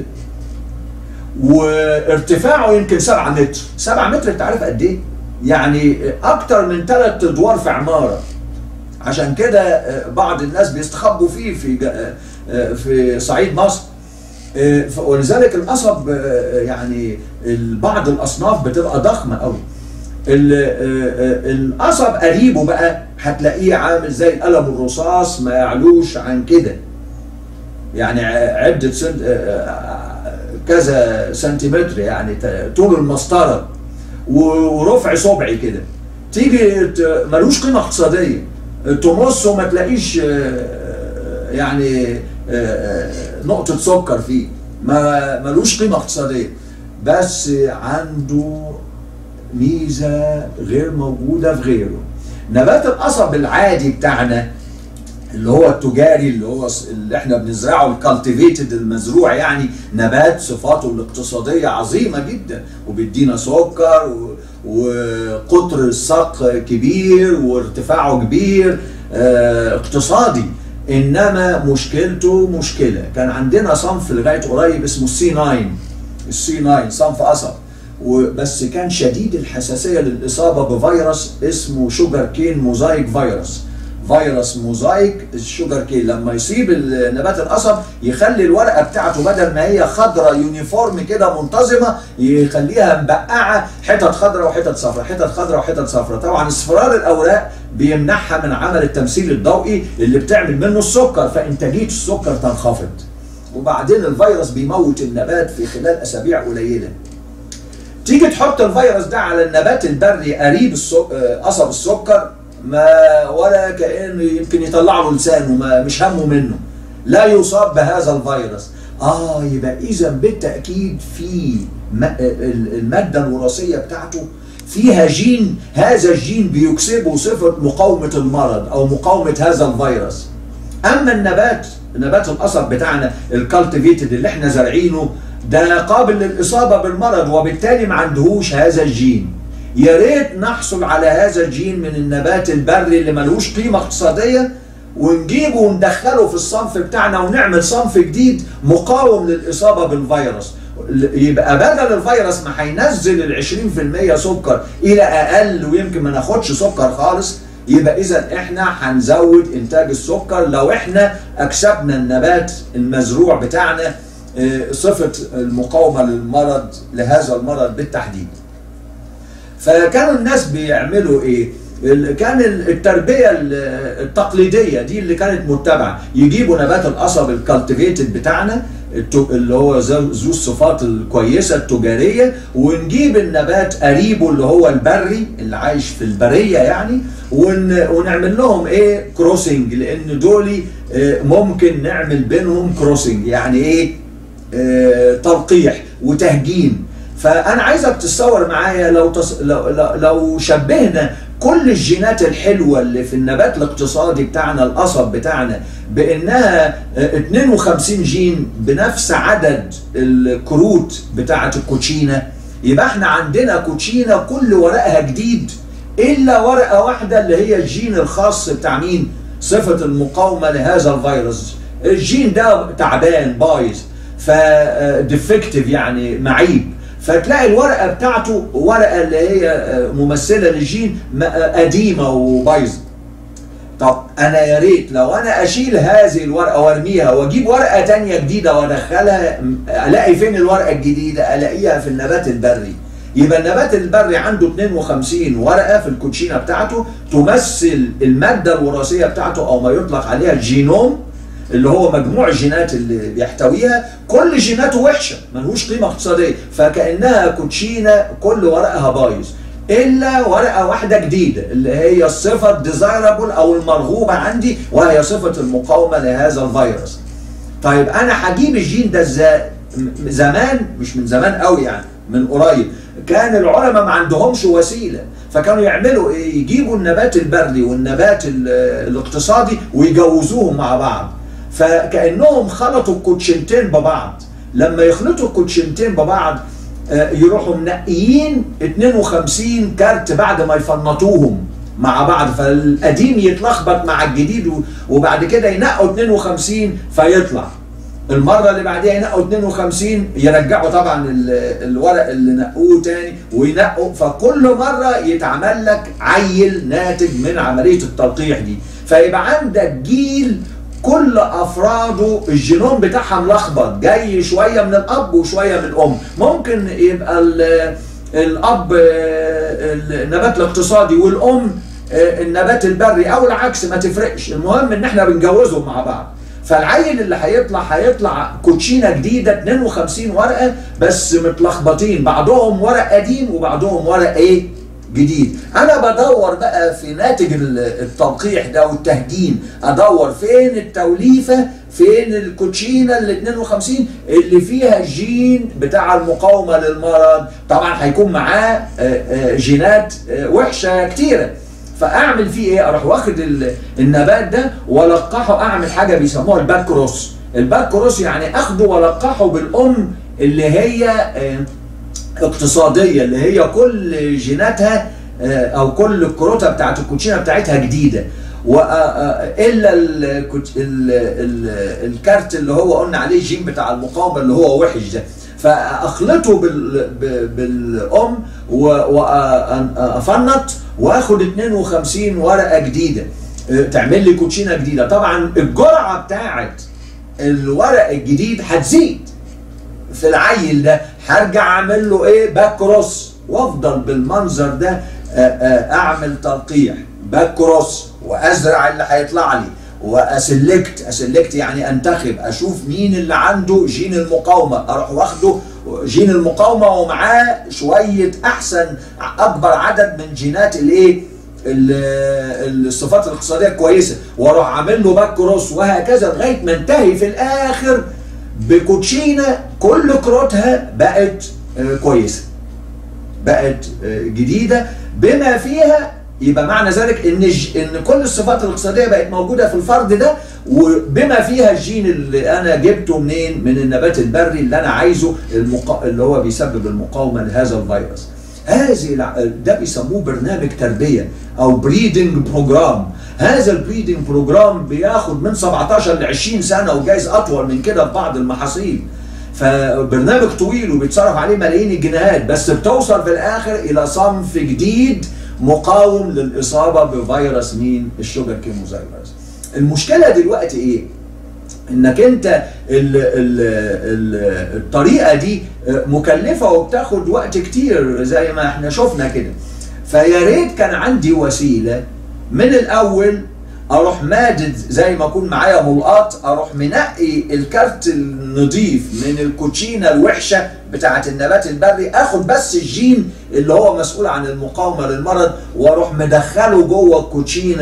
وارتفاعه يمكن 7 متر 7 متر انت عارف قد ايه يعني اكتر من ثلاث ادوار في عماره عشان كده آه، بعض الناس بيستخبوا فيه في جا- آه، في صعيد مصر آه، ف- ولذلك القصب آه، يعني ال- بعض الاصناف بتبقى ضخمه قوي ال- آه، آه، القصب قريبه بقى هتلاقيه عامل زي القلم الرصاص ما يعلوش عن كده يعني ع- عدة سنت آه، آه، كذا سنتيمتر يعني ت- طول المسطرة و- ورفع صبعي كده تيجي ت- ملوش قيمة اقتصادية تمصه ما تلاقيش آه، يعني آه، آه، نقطة سكر فيه ما ملوش قيمة اقتصادية بس عنده ميزة غير موجودة في غيره نبات القصب العادي بتاعنا اللي هو التجاري اللي هو س- اللي احنا بنزرعه الكالتيفيتد المزروع يعني نبات صفاته الاقتصاديه عظيمه جدا وبيدينا سكر و- وقطر الساق كبير وارتفاعه كبير اه اقتصادي انما مشكلته مشكله كان عندنا صنف لغايه قريب اسمه السي 9 السي 9 صنف قصب وبس كان شديد الحساسيه للاصابه بفيروس اسمه شوجر كين موزايك فيروس فيروس موزايك الشوجر كين لما يصيب نبات القصب يخلي الورقه بتاعته بدل ما هي خضراء يونيفورم كده منتظمه يخليها مبقعه حتت خضراء وحتت صفراء حتت خضراء وحتت صفراء طبعا اصفرار الاوراق بيمنعها من عمل التمثيل الضوئي اللي بتعمل منه السكر فانتاجيه السكر تنخفض وبعدين الفيروس بيموت النبات في خلال اسابيع قليله تيجي تحط الفيروس ده على النبات البري قريب السك... آه، قصب السكر ما ولا كأنه يمكن يطلع له لسانه ما مش همه منه لا يصاب بهذا الفيروس اه يبقى اذا بالتاكيد في م- ال- الماده الوراثيه بتاعته فيها جين هذا الجين بيكسبه صفه مقاومه المرض او مقاومه هذا الفيروس اما النبات نبات القصب بتاعنا الكالتيفيتد اللي احنا زارعينه ده قابل للاصابه بالمرض وبالتالي ما عندهوش هذا الجين يا ريت نحصل على هذا الجين من النبات البري اللي ملوش قيمه اقتصاديه ونجيبه وندخله في الصنف بتاعنا ونعمل صنف جديد مقاوم للاصابه بالفيروس يبقى بدل الفيروس ما هينزل ال 20% سكر الى اقل ويمكن ما ناخدش سكر خالص يبقى اذا احنا هنزود انتاج السكر لو احنا اكسبنا النبات المزروع بتاعنا آه، صفه المقاومه للمرض لهذا المرض بالتحديد. فكانوا الناس بيعملوا ايه؟ ال- كان ال- التربيه ال- التقليديه دي اللي كانت متبعه يجيبوا نبات القصب الكالتيفيتد بتاعنا الت- اللي هو ذو ذو الصفات الكويسه التجاريه ونجيب النبات قريبه اللي هو البري اللي عايش في البريه يعني ون ونعمل لهم ايه كروسنج لان دول آه، ممكن نعمل بينهم كروسنج يعني ايه آه، تلقيح وتهجين فانا عايزك تتصور معايا لو تص... لو, لو لو شبهنا كل الجينات الحلوه اللي في النبات الاقتصادي بتاعنا القصب بتاعنا بانها آه، 52 جين بنفس عدد الكروت بتاعه الكوتشينه يبقى احنا عندنا كوتشينه كل ورقها جديد الا ورقه واحده اللي هي الجين الخاص بتاع مين؟ صفه المقاومه لهذا الفيروس الجين ده تعبان بايظ فديفكتيف يعني معيب فتلاقي الورقه بتاعته ورقه اللي هي آه، ممثله للجين م- آه، قديمه وبايظه طب انا يا ريت لو انا اشيل هذه الورقه وارميها واجيب ورقه تانية جديده وادخلها م- الاقي فين الورقه الجديده الاقيها في النبات البري يبقى النبات البري عنده 52 ورقه في الكوتشينه بتاعته تمثل الماده الوراثيه بتاعته او ما يطلق عليها الجينوم اللي هو مجموع الجينات اللي بيحتويها كل جيناته وحشه ملهوش قيمه اقتصاديه فكانها كوتشينه كل ورقها بايظ الا ورقه واحده جديده اللي هي الصفه الديزايربل او المرغوبه عندي وهي صفه المقاومه لهذا الفيروس طيب انا هجيب الجين ده ازاي زمان مش من زمان قوي يعني من قريب كان العلماء ما عندهمش وسيله فكانوا يعملوا ايه يجيبوا النبات البري والنبات الاقتصادي ويجوزوهم مع بعض فكانهم خلطوا الكوتشنتين ببعض لما يخلطوا الكوتشنتين ببعض يروحوا منقيين 52 كارت بعد ما يفنطوهم مع بعض فالقديم يتلخبط مع الجديد وبعد كده ينقوا 52 فيطلع المره اللي بعديها ينقوا 52 يرجعوا طبعا الورق اللي نقوه تاني وينقوا فكل مره يتعمل لك عيل ناتج من عمليه التلقيح دي فيبقى عندك جيل كل افراده الجينوم بتاعها ملخبط جاي شويه من الاب وشويه من الام ممكن يبقى الاب النبات الاقتصادي والام النبات البري او العكس ما تفرقش المهم ان احنا بنجوزهم مع بعض فالعيل اللي هيطلع هيطلع كوتشينه جديده 52 ورقه بس متلخبطين بعضهم ورق قديم وبعضهم ورق ايه جديد انا بدور بقى في ناتج التلقيح ده والتهجين ادور فين التوليفه فين الكوتشينه ال 52 اللي فيها الجين بتاع المقاومه للمرض طبعا هيكون معاه جينات وحشه كتيره فاعمل فيه ايه اروح واخد النبات ده والقحه اعمل حاجه بيسموها الباك كروس الباك كروس يعني اخده والقحه بالام اللي هي اقتصاديه اللي هي كل جيناتها او كل الكروته بتاعت الكوتشينه بتاعتها جديده الا الكارت اللي هو قلنا عليه الجين بتاع المقاومه اللي هو وحش ده فاخلطه بالام وافنط واخد 52 ورقه جديده تعمل لي كوتشينه جديده طبعا الجرعه بتاعت الورق الجديد هتزيد في العيل ده هرجع اعمل له ايه باك كروس وافضل بالمنظر ده اعمل تلقيح باك كروس وازرع اللي هيطلع لي واسلكت اسلكت يعني انتخب اشوف مين اللي عنده جين المقاومه اروح واخده جين المقاومه ومعاه شويه احسن اكبر عدد من جينات الايه الصفات الاقتصاديه الكويسه واروح عامل له باك كروس وهكذا لغايه ما انتهي في الاخر بكوتشينه كل كروتها بقت كويسه بقت جديده بما فيها يبقى معنى ذلك ان ان كل الصفات الاقتصاديه بقت موجوده في الفرد ده وبما فيها الجين اللي انا جبته منين من النبات البري اللي انا عايزه المقا... اللي هو بيسبب المقاومه لهذا الفيروس هذه ده بيسموه برنامج تربيه او بريدنج بروجرام هذا البريدنج بروجرام بياخد من 17 ل 20 سنه وجايز اطول من كده في بعض المحاصيل فبرنامج طويل وبيتصرف عليه ملايين الجنيهات بس بتوصل في الاخر الى صنف جديد مقاوم للاصابه بفيروس مين؟ الشوجر كيموزاي فيروس. المشكله دلوقتي ايه؟ انك انت ال ال ال الطريقه دي مكلفه وبتاخد وقت كتير زي ما احنا شفنا كده. فيا ريت كان عندي وسيله من الاول اروح مادد زي ما اكون معايا ملقاط اروح منقي الكارت النظيف من الكوتشينه الوحشه بتاعه النبات البري اخد بس الجين اللي هو مسؤول عن المقاومه للمرض واروح مدخله جوه الكوتشينه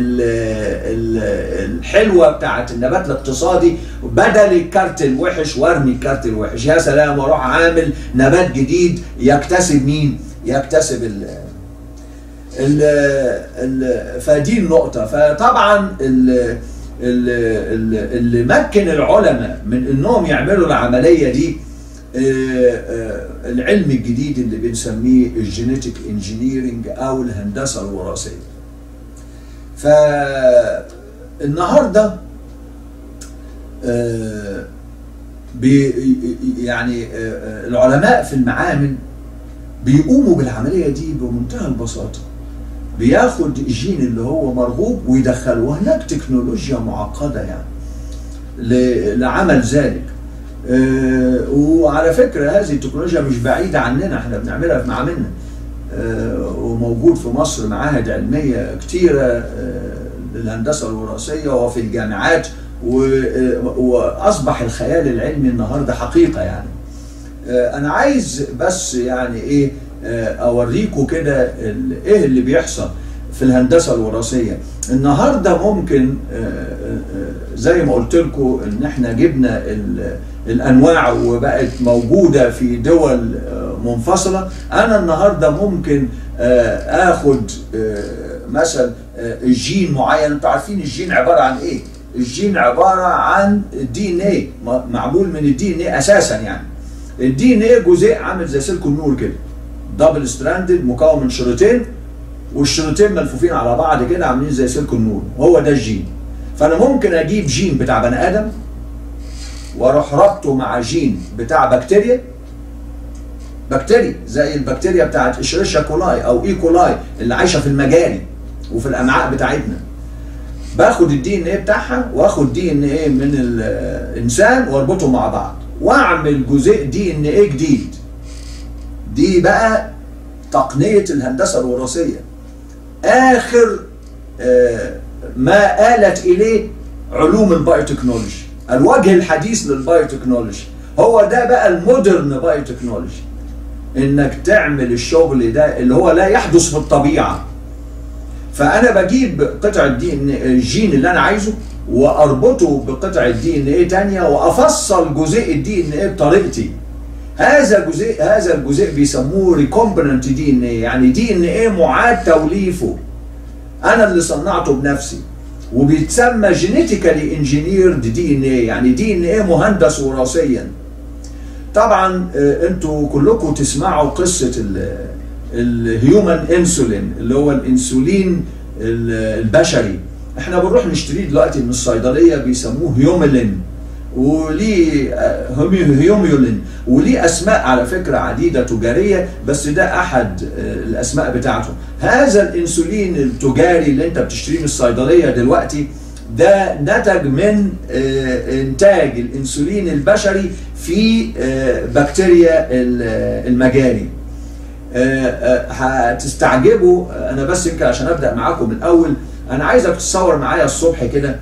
الحلوه بتاعه النبات الاقتصادي بدل الكارت الوحش وارمي الكارت الوحش يا سلام واروح عامل نبات جديد يكتسب مين؟ يكتسب ال ال ال فدي النقطة فطبعا ال اللي مكن العلماء من انهم يعملوا العملية دي العلم الجديد اللي بنسميه الجينيتيك انجينيرنج او الهندسة الوراثية فالنهاردة يعني العلماء في المعامل بيقوموا بالعملية دي بمنتهى البساطة بياخد الجين اللي هو مرغوب ويدخله وهناك تكنولوجيا معقده يعني لعمل ذلك أه وعلى فكره هذه التكنولوجيا مش بعيده عننا احنا بنعملها في معاملنا أه وموجود في مصر معاهد علميه كتيره أه للهندسه الوراثيه وفي الجامعات واصبح الخيال العلمي النهارده حقيقه يعني انا عايز بس يعني ايه آه، اوريكم كده ال- ايه اللي بيحصل في الهندسه الوراثيه النهارده ممكن آه، آه، آه، زي ما قلت لكم ان احنا جبنا ال- الانواع وبقت موجوده في دول آه، منفصله انا النهارده ممكن آه، اخد آه، مثلا آه، الجين معين انتوا عارفين الجين عباره عن ايه الجين عباره عن دي ان ايه معمول من الدي ان ايه اساسا يعني الدي ان ايه جزيء عامل زي سلك النور كده دبل ستراندد مكون من شريطين والشريطين ملفوفين على بعض كده عاملين زي سلك النور هو ده الجين فانا ممكن اجيب جين بتاع بني ادم واروح ربطه مع جين بتاع بكتيريا بكتيريا زي البكتيريا بتاعت اشريشيا كولاي او اي كولاي اللي عايشه في المجاري وفي الامعاء بتاعتنا باخد الدي ان ايه بتاعها واخد دي ان ايه من الانسان واربطهم مع بعض واعمل جزيء دي ان ايه جديد دي بقى تقنيه الهندسه الوراثيه اخر آه، ما آلت اليه علوم البايوتكنولوجي الوجه الحديث للبايوتكنولوجي هو ده بقى المودرن بايوتكنولوجي انك تعمل الشغل ده اللي هو لا يحدث في الطبيعه فانا بجيب قطعه دي ان الجين اللي انا عايزه واربطه بقطعه دي ان ايه تانية وافصل جزيء الدي ان ايه بطريقتي هذا جزيء هذا الجزيء بيسموه ريكومبننت دي ان ايه يعني دي ان ايه معاد توليفه انا اللي صنعته بنفسي وبيتسمى جينيتيكالي انجينيرد دي ان ايه يعني دي ان ايه مهندس وراثيا طبعا آه، انتوا كلكم تسمعوا قصه الهيومن انسولين اللي هو الانسولين ال- البشري احنا بنروح نشتريه دلوقتي من الصيدليه بيسموه هيوميلين وليه آه، هيمي- هيوميولين وليه اسماء على فكره عديده تجاريه بس ده احد آه، الاسماء بتاعته هذا الانسولين التجاري اللي انت بتشتريه من الصيدليه دلوقتي ده نتج من آه، انتاج الانسولين البشري في آه، بكتيريا ال- المجاري آه، آه، هتستعجبوا آه، انا بس يمكن عشان ابدا معاكم من الاول انا عايزك تتصور معايا الصبح كده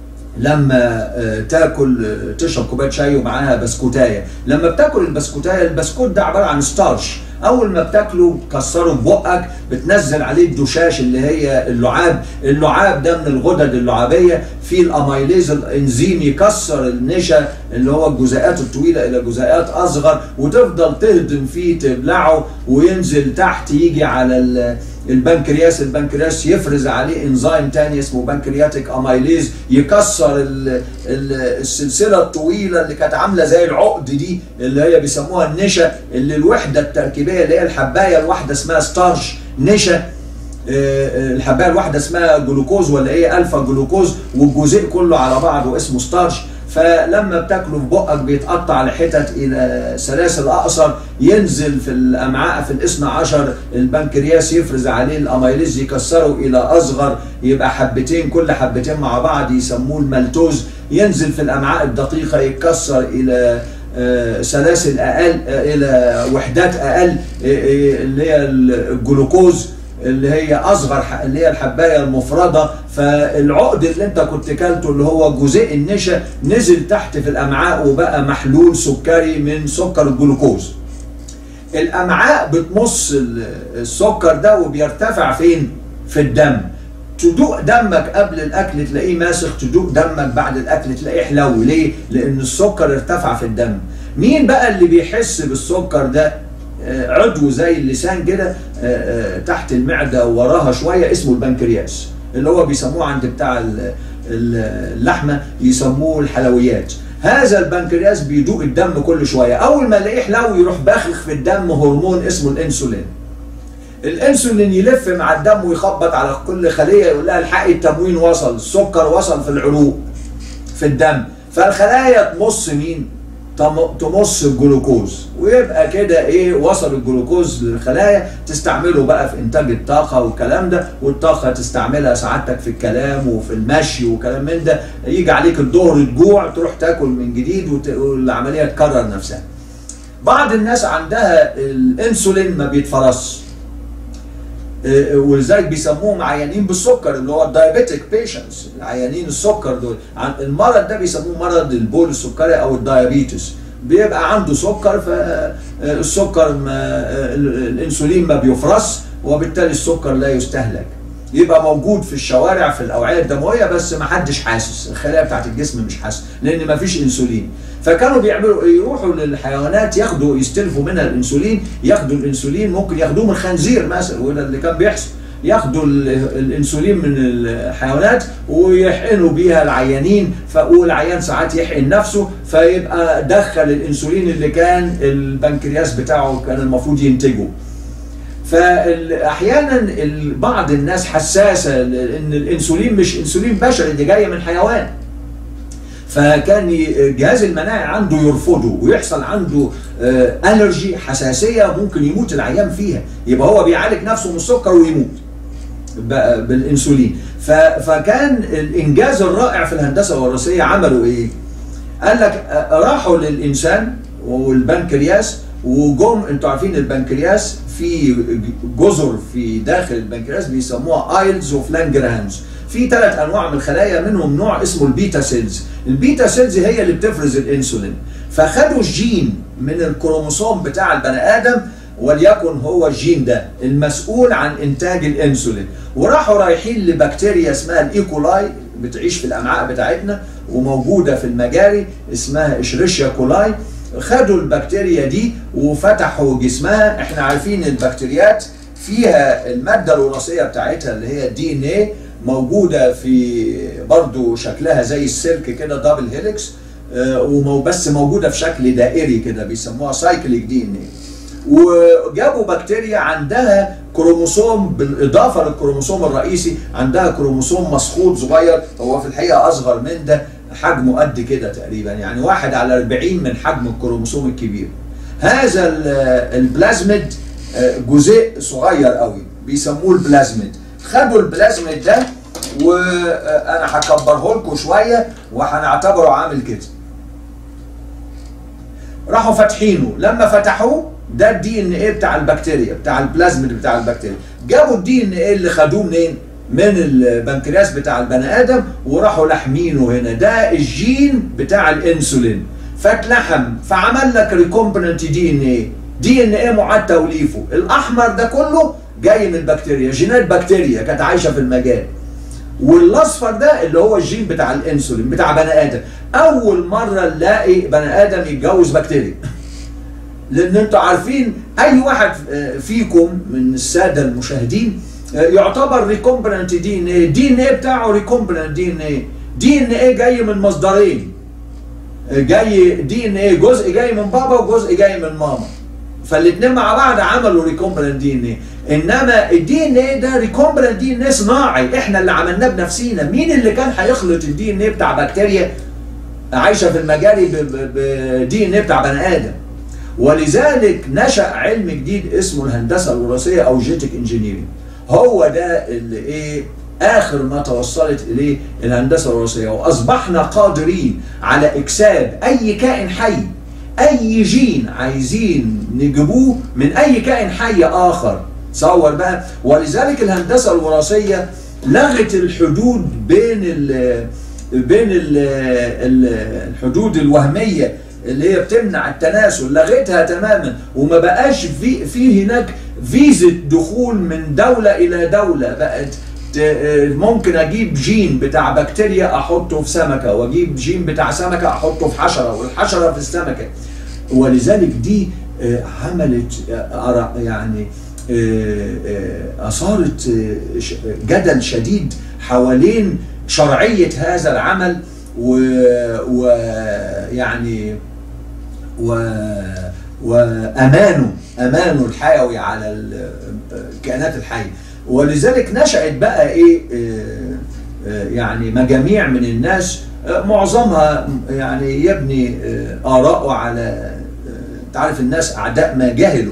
لما آه، تاكل آه، تشرب كوبايه شاي ومعاها بسكوتايه لما بتاكل البسكوتايه البسكوت ده عباره عن ستارش اول ما بتاكله تكسره ببقك بتنزل عليه الدشاش اللي هي اللعاب اللعاب ده من الغدد اللعابيه في الاميليز الانزيم يكسر النشا اللي هو الجزيئات الطويله الى جزيئات اصغر وتفضل تهضم فيه تبلعه وينزل تحت يجي على ال- البنكرياس البنكرياس يفرز عليه انزيم تاني اسمه بنكرياتيك اميليز يكسر ال ال السلسله الطويله اللي كانت عامله زي العقد دي اللي هي بيسموها النشا اللي الوحده التركيبيه اللي هي الحبايه الواحده اسمها ستارش نشا آه، آه، الحبايه الواحده اسمها جلوكوز ولا ايه الفا جلوكوز والجزيء كله على بعضه اسمه ستارش فلما بتاكله في بقك بيتقطع لحتت الى سلاسل اقصر ينزل في الامعاء في الاثنى عشر البنكرياس يفرز عليه الاميليز يكسره الى اصغر يبقى حبتين كل حبتين مع بعض يسموه المالتوز ينزل في الامعاء الدقيقه يتكسر الى آه، سلاسل اقل آه، الى وحدات اقل آه، آه، اللي هي الجلوكوز اللي هي اصغر ح- اللي هي الحبايه المفرده فالعقد اللي انت كنت كلته اللي هو جزيء النشا نزل تحت في الامعاء وبقى محلول سكري من سكر الجلوكوز الامعاء بتمص ال- السكر ده وبيرتفع فين في الدم تدوق دمك قبل الاكل تلاقيه ماسخ تدوق دمك بعد الاكل تلاقيه حلو ليه لان السكر ارتفع في الدم مين بقى اللي بيحس بالسكر ده آه، عضو زي اللسان كده آه، آه، تحت المعده وراها شويه اسمه البنكرياس اللي هو بيسموه عند بتاع ال- ال- اللحمه يسموه الحلويات هذا البنكرياس بيدوق الدم كل شويه اول ما يلاقيه حلو يروح باخخ في الدم هرمون اسمه الانسولين الانسولين يلف مع الدم ويخبط على كل خليه يقول لها الحقي التموين وصل السكر وصل في العروق في الدم فالخلايا تمص مين تم- تمص الجلوكوز ويبقى كده ايه وصل الجلوكوز للخلايا تستعمله بقى في انتاج الطاقه والكلام ده والطاقه تستعملها سعادتك في الكلام وفي المشي وكلام من ده يجي عليك الظهر تجوع تروح تاكل من جديد وت- والعمليه تكرر نفسها بعض الناس عندها الانسولين ما بيتفرزش آه، ولذلك بيسموهم عيانين بالسكر اللي هو الدايابيتك بيشنتس العيانين السكر دول عن- المرض ده بيسموه مرض البول السكري او الدايابيتس بيبقى عنده سكر فالسكر ما الانسولين ما بيفرز وبالتالي السكر لا يستهلك يبقى موجود في الشوارع في الاوعيه الدمويه بس ما حدش حاسس الخلايا بتاعت الجسم مش حاسه لان ما فيش انسولين فكانوا بيعملوا يروحوا للحيوانات ياخدوا يستلفوا منها الانسولين ياخدوا الانسولين ممكن ياخدوه من خنزير مثلا وده اللي كان بيحصل ياخدوا الانسولين من الحيوانات ويحقنوا بيها العيانين والعيان ساعات يحقن نفسه فيبقى دخل الانسولين اللي كان البنكرياس بتاعه كان المفروض ينتجه فاحيانا بعض الناس حساسه ان الانسولين مش انسولين بشري دي جايه من حيوان فكان جهاز المناعي عنده يرفضه ويحصل عنده الرجي حساسيه ممكن يموت العيان فيها يبقى هو بيعالج نفسه من السكر ويموت بالانسولين فكان الانجاز الرائع في الهندسه الوراثيه عملوا ايه؟ قال لك راحوا للانسان والبنكرياس وجم انتوا عارفين البنكرياس في جزر في داخل البنكرياس بيسموها ايلز اوف لانجرهانز في ثلاث انواع من الخلايا منهم نوع اسمه البيتا سيلز البيتا سيلز هي اللي بتفرز الانسولين فخدوا الجين من الكروموسوم بتاع البني ادم وليكن هو الجين ده المسؤول عن انتاج الانسولين وراحوا رايحين لبكتيريا اسمها الايكولاي بتعيش في الامعاء بتاعتنا وموجوده في المجاري اسمها اشريشيا كولاي خدوا البكتيريا دي وفتحوا جسمها احنا عارفين البكتيريات فيها الماده الوراثيه بتاعتها اللي هي الدي ان ايه موجوده في برضو شكلها زي السلك كده دبل هيليكس اه بس موجوده في شكل دائري كده بيسموها سايكليك دي ان ايه وجابوا بكتيريا عندها كروموسوم بالاضافه للكروموسوم الرئيسي عندها كروموسوم مسخوط صغير هو في الحقيقه اصغر من ده حجمه قد كده تقريبا يعني واحد على 40 من حجم الكروموسوم الكبير هذا البلازميد جزء صغير قوي بيسموه البلازميد خدوا البلازميد ده وانا هكبره لكم شويه وهنعتبره عامل كده راحوا فاتحينه لما فتحوه ده الدي ان ايه بتاع البكتيريا بتاع البلازميد بتاع البكتيريا جابوا الدي ان ايه اللي خدوه منين من البنكرياس بتاع البني ادم وراحوا لاحمينه هنا ده الجين بتاع الانسولين فاتلحم فعمل لك ريكومبننت دي ان ايه دي ان ايه معاد توليفه الاحمر ده كله جاي من البكتيريا جينات بكتيريا كانت عايشه في المجال والاصفر ده اللي هو الجين بتاع الانسولين بتاع بني ادم اول مره نلاقي بني ادم يتجوز بكتيريا لان انتوا عارفين اي واحد فيكم من الساده المشاهدين يعتبر ريكومبننت دي ان ايه دي ان ايه بتاعه ريكومبننت دي ان ايه دي ان ايه جاي من مصدرين جاي دي ان ايه جزء جاي من بابا وجزء جاي من ماما فالاثنين مع بعض عملوا ريكومبننت دي ان ايه انما الدي ان ايه ده ريكومبننت دي ان ايه صناعي احنا اللي عملناه بنفسينا مين اللي كان هيخلط الدي ان ايه بتاع بكتيريا عايشه في المجاري بدي ان ايه بتاع بني ادم ولذلك نشا علم جديد اسمه الهندسه الوراثيه او جيتك انجينيرنج هو ده اللي ايه اخر ما توصلت اليه الهندسه الوراثيه واصبحنا قادرين على اكساب اي كائن حي اي جين عايزين نجيبوه من اي كائن حي اخر تصور بقى ولذلك الهندسه الوراثيه لغت الحدود بين ال بين ال الحدود الوهميه اللي هي بتمنع التناسل لغيتها تماما وما بقاش في في هناك فيزة دخول من دولة إلى دولة بقت ممكن أجيب جين بتاع بكتيريا أحطه في سمكة وأجيب جين بتاع سمكة أحطه في حشرة والحشرة في السمكة ولذلك دي عملت يعني أثارت جدل شديد حوالين شرعية هذا العمل ويعني و وامانه امانه الحيوي على الكائنات الحيه ولذلك نشأت بقى ايه يعني مجاميع من الناس معظمها يعني يبني آراءه على تعرف الناس أعداء ما جهلوا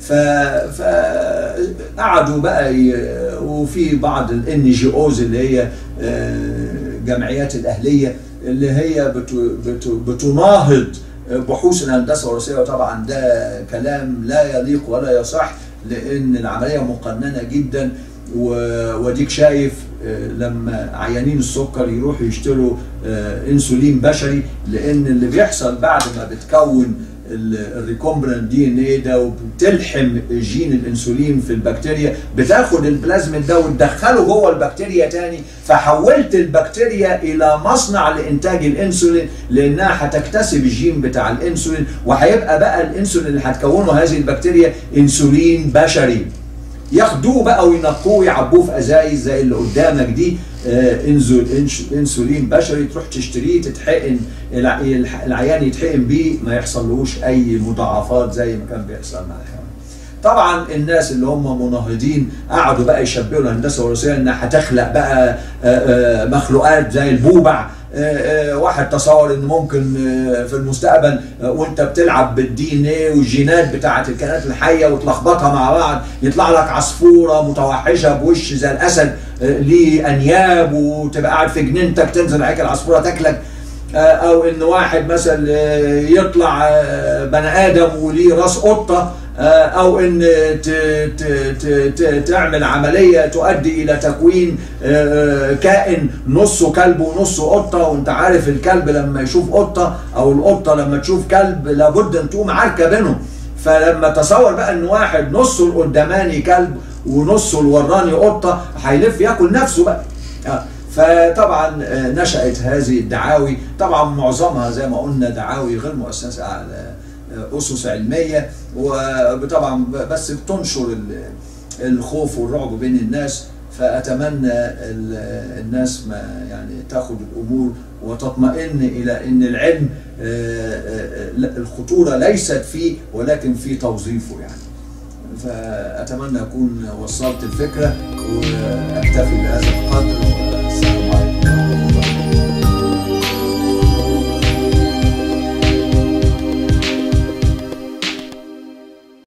فقعدوا بقى وفي بعض الان جي اوز اللي هي جمعيات الاهليه اللي هي بتناهض بحوث الهندسه الوراثيه وطبعا ده كلام لا يليق ولا يصح لان العمليه مقننه جدا وديك شايف آه، لما عيانين السكر يروحوا يشتروا آه، انسولين بشري لان اللي بيحصل بعد ما بتكون الريكومبرانت دي ان ايه ده وبتلحم جين الانسولين في البكتيريا بتاخد البلازميد ده وتدخله جوه البكتيريا تاني فحولت البكتيريا الى مصنع لانتاج الانسولين لانها هتكتسب الجين بتاع الانسولين وهيبقى بقى الانسولين اللي هتكونه هذه البكتيريا انسولين بشري ياخدوه بقى وينقوه ويعبوه في ازايز زي اللي قدامك دي آه، انزول إنش- انسولين بشري تروح تشتريه تتحقن الع- الح- العيان يتحقن بيه ما يحصلوش اي مضاعفات زي ما كان بيحصل مع الحيوان. طبعا الناس اللي هم مناهضين قعدوا بقى يشبهوا الهندسه الوراثيه انها هتخلق بقى آه، آه، مخلوقات زي البوبع آه، آه، واحد تصور ان ممكن آه، في المستقبل آه، وانت بتلعب بالدي ان ايه والجينات بتاعه الكائنات الحيه وتلخبطها مع بعض يطلع لك عصفوره متوحشه بوش زي الاسد آه، ليه انياب وتبقى قاعد في جنينتك تنزل عليك العصفوره تاكلك آه، او ان واحد مثلا آه، يطلع آه، بني ادم وليه راس قطه آه، او ان ت- ت- ت- ت- تعمل عمليه تؤدي الى تكوين آه، كائن نصه كلب ونصه قطه وانت عارف الكلب لما يشوف قطه او القطه لما تشوف كلب لابد ان تقوم عركه بينهم فلما تصور بقى ان واحد نصه القداماني كلب ونصه الوراني قطه هيلف ياكل نفسه بقى آه، فطبعا آه، نشأت هذه الدعاوي طبعا معظمها زي ما قلنا دعاوي غير مؤسسة على آه، أسس علمية وطبعا بس بتنشر ال- الخوف والرعب بين الناس فأتمنى ال- الناس ما يعني تاخد الأمور وتطمئن إلى أن العلم آه، آه، لا- الخطورة ليست فيه ولكن في توظيفه يعني فأتمنى أكون وصلت الفكرة وأكتفي بهذا القدر